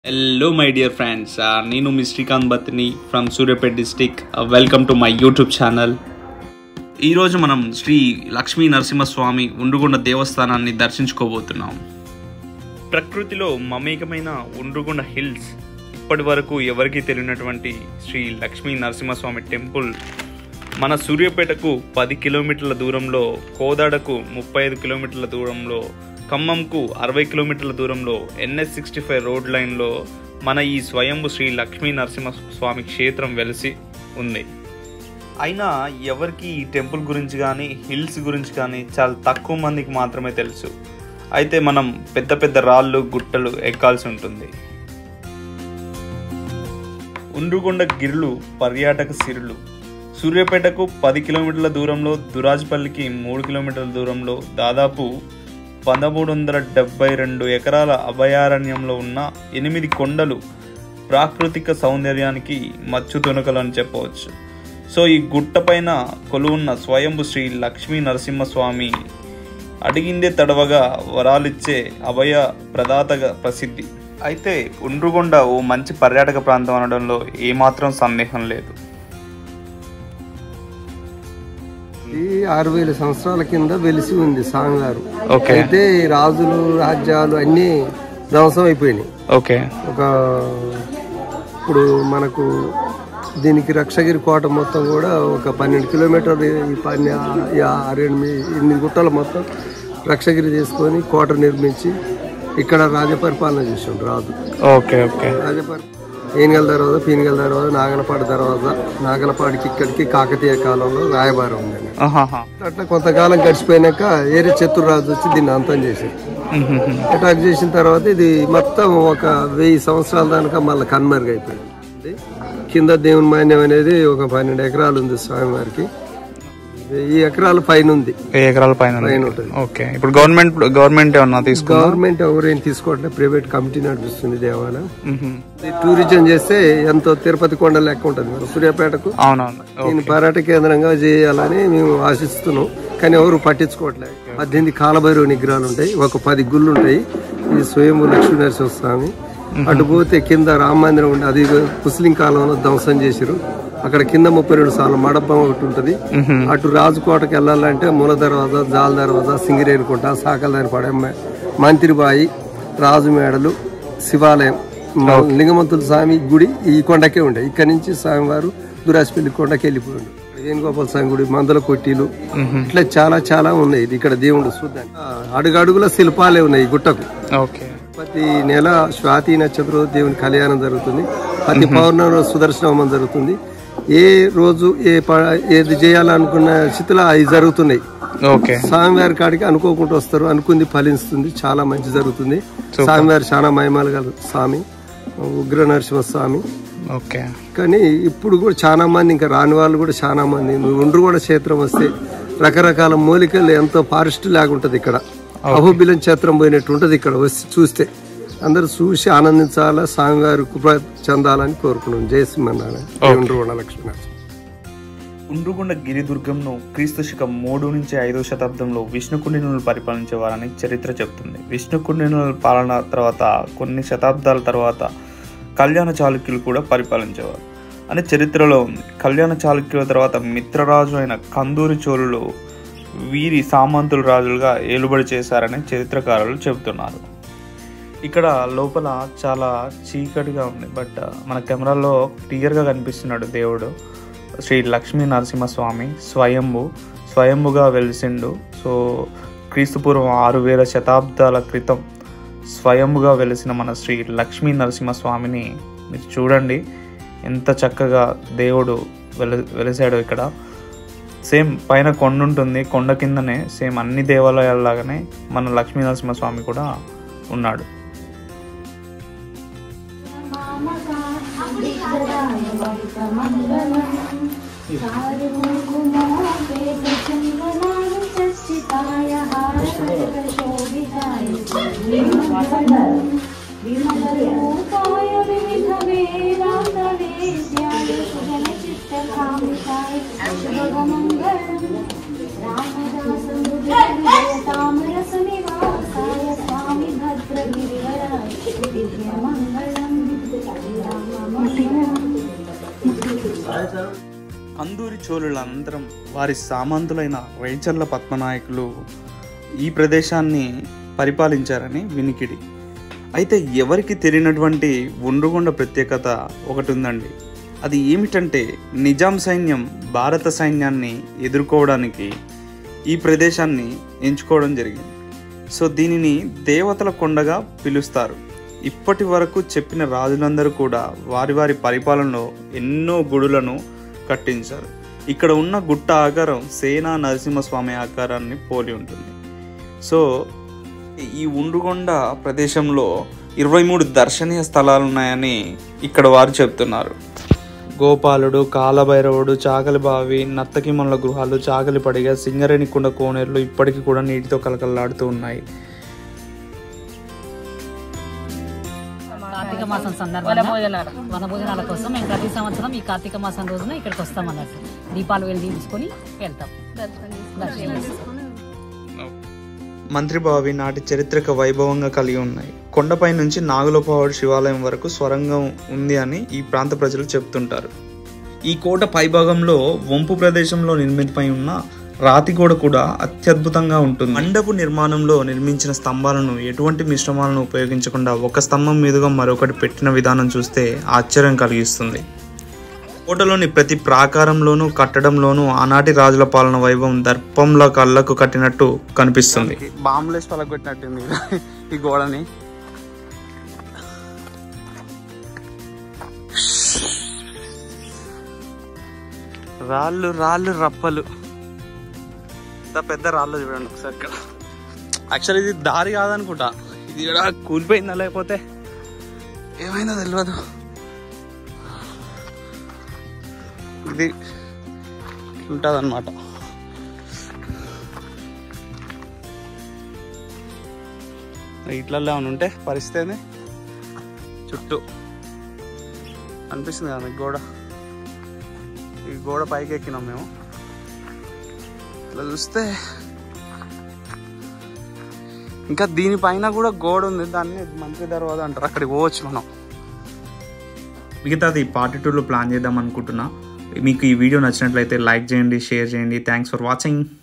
Hello my dear friends నేను మీ Srikanth Bathni from Suryapet district welcome to my YouTube channel ఈరోజు మనం శ్రీ లక్ష్మీ నరసింహస్వామి ఉండుగుండ దేవస్థానాన్ని దర్శించుకోబోతున్నాం ప్రకృతిలో మమేకమైన ఉండ్రుగుండ హిల్స్ ఇప్పటి వరకు ఎవరికీ తెలియనటువంటి శ్రీ లక్ష్మీ నరసింహస్వామి టెంపుల్ మన సూర్యాపేటకు పది కిలోమీటర్ల దూరంలో కోదాడకు ముప్పై ఐదు కిలోమీటర్ల దూరంలో ఖమ్మంకు అరవై కిలోమీటర్ల దూరంలో ఎన్ఎస్ సిక్స్టీ ఫైవ్ రోడ్ లైన్లో మన ఈ స్వయంభు శ్రీ లక్ష్మీ నరసింహస్వామి క్షేత్రం వెలిసి ఉంది అయినా ఎవరికి ఈ టెంపుల్ గురించి కానీ హిల్స్ గురించి కానీ చాలా తక్కువ మందికి మాత్రమే తెలుసు అయితే మనం పెద్ద పెద్ద రాళ్ళు గుట్టలు ఎక్కాల్సి ఉంటుంది ఉండ్రుగొండ గిరులు పర్యాటక సిరులు సూర్యాపేటకు పది కిలోమీటర్ల దూరంలో దురాజ్పల్లికి మూడు కిలోమీటర్ల దూరంలో దాదాపు పదమూడు వందల డెబ్బై రెండు ఎకరాల అభయారణ్యంలో ఉన్న ఎనిమిది కొండలు ప్రాకృతిక సౌందర్యానికి మచ్చు తునకలు అని చెప్పవచ్చు సో ఈ గుట్ట పైన కొలువున్న స్వయంభు శ్రీ లక్ష్మీ నరసింహస్వామి అడిగిందే తడవగా వరాలిచ్చే అభయ ప్రదాతగా ప్రసిద్ధి అయితే ఉండ్రుగొండ ఓ మంచి పర్యాటక ప్రాంతం అనడంలో ఏమాత్రం సందేహం లేదు ఈ ఆరు వేల సంవత్సరాల కింద వెలిసి ఉంది స్వామివారు ఓకే అయితే ఈ రాజులు రాజ్యాలు అన్నీ ధ్వంసం అయిపోయినాయి ఓకే ఒక ఇప్పుడు మనకు దీనికి రక్షగిరి కోట మొత్తం కూడా ఒక పన్నెండు కిలోమీటర్లు ఈ పన్నె ఈ ఆరు ఎనిమిది ఎనిమిది గుట్టలు మొత్తం రక్షగిరి చేసుకొని కోట నిర్మించి ఇక్కడ రాజపరిపాలన చేసిండు రాజు ఓకే ఓకే రాజపరి ఏనుగల దర్వాజా పీనుగల దర్వాజా నాగలపాడు దర్వాజా నాగలపాడికి ఇక్కడికి కాకతీయ కాలంలో రాయబారం ఉందండి ఆహాహా. అట్లా కొంతకాలం గడిచిపోయినాక ఏరే చతుర్రాజు వచ్చి దీన్ని అంతం చేశారు మ్మ్. అటాక్ చేసిన తర్వాత ఇది మొత్తం ఒక వెయ్యి సంవత్సరాల దాకా మళ్ళీ కనుమరుగైపోయింది కింద దేవుని మాన్యం అనేది ఒక పన్నెండు ఎకరాలు ఉంది స్వామివారికి వెయ్యి ఎకరాల పైన ఉంది వెయ్యి ఎకరాల పైన ఉంది. పైన ఉంటుంది ఓకే ఇప్పుడు గవర్నమెంట్ గవర్నమెంట్ ఏమన్నా తీసుకో గవర్నమెంట్ ఎవరేం తీసుకోవట్లేదు ప్రైవేట్ కమిటీ నడిపిస్తుంది దేవాలయం మ్మ్. ఇది టూరిజం చేస్తే ఎంతో తిరుపతి కొండ లెక్క ఉంటుంది మన సూర్యాపేటకు అవునవును దీన్ని పర్యాటక కేంద్రంగా చేయాలని మేము ఆశిస్తున్నాం కానీ ఎవరు పట్టించుకోవట్లేదు పద్దెనిమిది కాలభైరవ నిగ్రహాలు ఉంటాయి ఒక పది గుళ్ళు ఉంటాయి ఇది స్వయంభూ లక్ష్మీ నరసింహ స్వామి అటు పోతే కింద రామ మందిరం ఉంది అది ముస్లిం కాలంలో ధ్వంసం చేసిరు అక్కడ కింద ముప్పై రెండు సార్లు మడపం ఒకటి ఉంటుంది అటు రాజకోటకి వెళ్ళాలంటే మూల దర్వాజా జాల దర్వాజా సింగిరేణికుంట సాకలదాని పడే మంత్రిబాయి రాజు మేడలు శివాలయం లింగమంతుల స్వామి గుడి ఈ కొండకే ఉండే ఇక్కడ నుంచి స్వామివారు దురాసిపల్లి కొండకి వెళ్ళిపోయిండు వేణుగోపాల స్వామి గుడి మందుల కొట్టీలు ఇట్లా చాలా చాలా ఉన్నాయి ఇది ఇక్కడ దేవుడు చూద్దాం అడుగడుగుల శిల్పాలే ఉన్నాయి ఈ గుట్టకు ఓకే ప్రతి నెల స్వాతి నక్షత్రం దేవుని కళ్యాణం జరుగుతుంది ప్రతి పౌర్ణమి రోజు సుదర్శన హోమం జరుగుతుంది ఏ రోజు ఏ ప- ఏది చేయాలనుకున్న స్థితిలో అవి జరుగుతున్నాయి ఓకే స్వామివారి కాడికి అనుకోకుండా వస్తారు అనుకుంది ఫలిస్తుంది చాలా మంచి జరుగుతుంది స్వామివారి చాలా మహిమలు గల స్వామి ఉగ్ర నరసింహ స్వామి ఓకే కానీ ఇప్పుడు కూడా చాలా మంది ఇంకా రాని వాళ్ళు కూడా చాలా మంది నువ్వు ఉండ్రు కూడా క్షేత్రం వస్తే రకరకాల మూలికలు ఎంతో ఫారెస్ట్ లాగా ఉంటది ఇక్కడ అహోబిలం క్షేత్రం పోయినట్టు ఉంటది ఇక్కడ వచ్చి చూస్తే అందరు చూసి ఆనందించాలా స్వామివారి కృప చెందాలని కోరుకున్నాం జయ సింహనారాయణ ఉండ్రు కూడా లక్ష్మీ ఉండ్రుగుండ గిరిదుర్గంను క్రీస్తు శకం మూడు నుంచి ఐదో శతాబ్దంలో విష్ణుకుండినులు పరిపాలించేవారని చరిత్ర చెబుతుంది విష్ణుకుండినుల పాలన తర్వాత కొన్ని శతాబ్దాల తర్వాత కళ్యాణ చాళుక్యులు కూడా పరిపాలించేవారు అని చరిత్రలో ఉంది కళ్యాణ చాళుక్యుల తర్వాత మిత్రరాజు అయిన కందూరి చోళులు వీరి సామంతుల రాజులుగా ఏలుబడి చేశారని చరిత్రకారులు చెబుతున్నారు ఇక్కడ లోపల చాలా చీకటిగా ఉంది బట్ మన కెమెరాలో క్లియర్గా కనిపిస్తున్నాడు దేవుడు శ్రీ లక్ష్మీ నరసింహస్వామి స్వయంభు స్వయంభుగా వెలిసిండు సో క్రీస్తుపూర్వం ఆరు వేల శతాబ్దాల క్రితం స్వయంభుగా వెలిసిన మన శ్రీ లక్ష్మీ నరసింహస్వామిని మీరు చూడండి ఎంత చక్కగా దేవుడు వెల వెలిసాడు ఇక్కడ సేమ్ పైన కొండ ఉంటుంది కొండ కిందనే సేమ్ అన్ని దేవాలయాల్లాగానే మన లక్ష్మీ నరసింహస్వామి కూడా ఉన్నాడు రామదాస స్వామి భద్రగిరివరాయ దివ్యమంగళం కందూరి చోళుల అనంతరం వారి సామంతులైన రైచర్ల పద్మనాయకులు ఈ ప్రదేశాన్ని పరిపాలించారని వినికిడి అయితే ఎవరికి తెలియనటువంటి ఉండ్రుగొండ ప్రత్యేకత ఒకటి ఉందండి అది ఏమిటంటే నిజాం సైన్యం భారత సైన్యాన్ని ఎదుర్కోవడానికి ఈ ప్రదేశాన్ని ఎంచుకోవడం జరిగింది సో దీనిని దేవతల కొండగా పిలుస్తారు ఇప్పటి వరకు చెప్పిన రాజులందరూ కూడా వారి వారి పరిపాలనలో ఎన్నో గుడులను కట్టించారు ఇక్కడ ఉన్న గుట్ట ఆకారం సేనా నరసింహస్వామి ఆకారాన్ని పోలి ఉంటుంది సో ఈ ఉండుగొండ ప్రదేశంలో ఇరవై మూడు దర్శనీయ స్థలాలు ఉన్నాయని ఇక్కడ వారు చెప్తున్నారు గోపాలుడు కాలభైరవుడు చాకలిబావి నత్తకిమల్ల గృహాలు చాకలిపడిగ సింగరేణికుండ కోనేరులు ఇప్పటికీ కూడా నీటితో కలకలలాడుతూ ఉన్నాయి కార్తీక మాసం సందర్భంగా వనభోజనాల కోసం మేము ప్రతి సంవత్సరం ఈ కార్తీక మాసం రోజున ఇక్కడికి వస్తాం అన్నట్టు దీపాలు వెళ్ళి తీసుకొని వెళ్తాం దర్శనం చేసుకొని మంత్రిబావి నాటి చరిత్రక వైభవంగా కలిగి ఉన్నాయి కొండపై నుంచి నాగులపావుడు శివాలయం వరకు స్వరంగం ఉంది అని ఈ ప్రాంత ప్రజలు చెప్తుంటారు ఈ కోట పైభాగంలో వంపు ప్రదేశంలో నిర్మితమై ఉన్న రాతి గోడ కూడా అత్యద్భుతంగా ఉంటుంది మండపు నిర్మాణంలో నిర్మించిన స్తంభాలను ఎటువంటి మిశ్రమాలను ఉపయోగించకుండా ఒక స్తంభం మీదుగా మరొకటి పెట్టిన విధానం చూస్తే ఆశ్చర్యం కలిగిస్తుంది కోటలోని ప్రతి ప్రాకారంలోనూ కట్టడంలోనూ ఆనాటి రాజుల పాలన వైభవం దర్పంలో కళ్ళకు కట్టినట్టు కనిపిస్తుంది బాంబులేసి పలగొట్టినట్టుంది ఈ గోడని రాళ్ళు రాళ్ళు రప్పలు ఇంత పెద్ద రాళ్ళు చూడండి ఒకసారి ఇక్కడ యాక్చువల్ ఇది దారి కాదనుకుంటా ఇది కూడా కూలిపోయిందా లేకపోతే ఏమైందో తెలియదు ఇది ఉంటుంది అనమాట ఇట్లలో ఏమైనా ఉంటే పరిస్థితి ఏంది చుట్టూ అనిపిస్తుంది కదా మీకు గోడ ఈ గోడ పైకి ఎక్కినాం మేము ఇట్లా చూస్తే ఇంకా దీనిపైన కూడా గోడ ఉంది దాన్ని మంత్రి దర్వాజా అంటారు అక్కడికి పోవచ్చు మనం మిగతాది పార్ట్ టూలో ప్లాన్ చేద్దాం అనుకుంటున్నా మీకు ఈ వీడియో నచ్చినట్లయితే లైక్ చేయండి షేర్ చేయండి థ్యాంక్స్ ఫర్ వాచింగ్